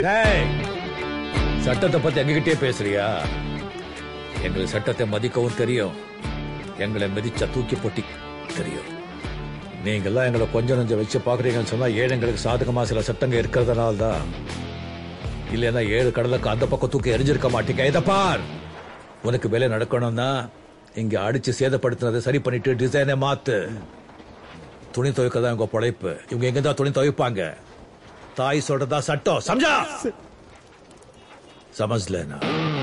டேய், சட்டத்தை பத்தி எங்ககிட்டயே பேசுறியா எங்களுக்கு சட்டத்தை மதிக்கவும் தெரியும் எங்களை மிதிச்சா தூக்கி போட்டி தெரியும் நீங்கெல்லாம் எங்களை கொஞ்சம் நஞ்சம் வச்சு பாக்குறீங்கன்னு சொன்னா ஏழைங்களுக்கு சாதகமா சில சட்டங்க இருக்கிறதுனால தான் இல்லைன்னா ஏழு கடலுக்கு அந்த பக்கம் தூக்கி எரிஞ்சிருக்க மாட்டீங்க இதை பார் உனக்கு வேலை நடக்கணும்னா இங்க அடிச்சு சேதப்படுத்தினதை சரி பண்ணிட்டு டிசைனை மாத்து துணி துவைக்க தான் உங்க பொழைப்பு இவங்க எங்க தான் துணி துவைப்பாங்க தாய் சொல்றதா சட்டம் சம்ஜா சமஜ்லனா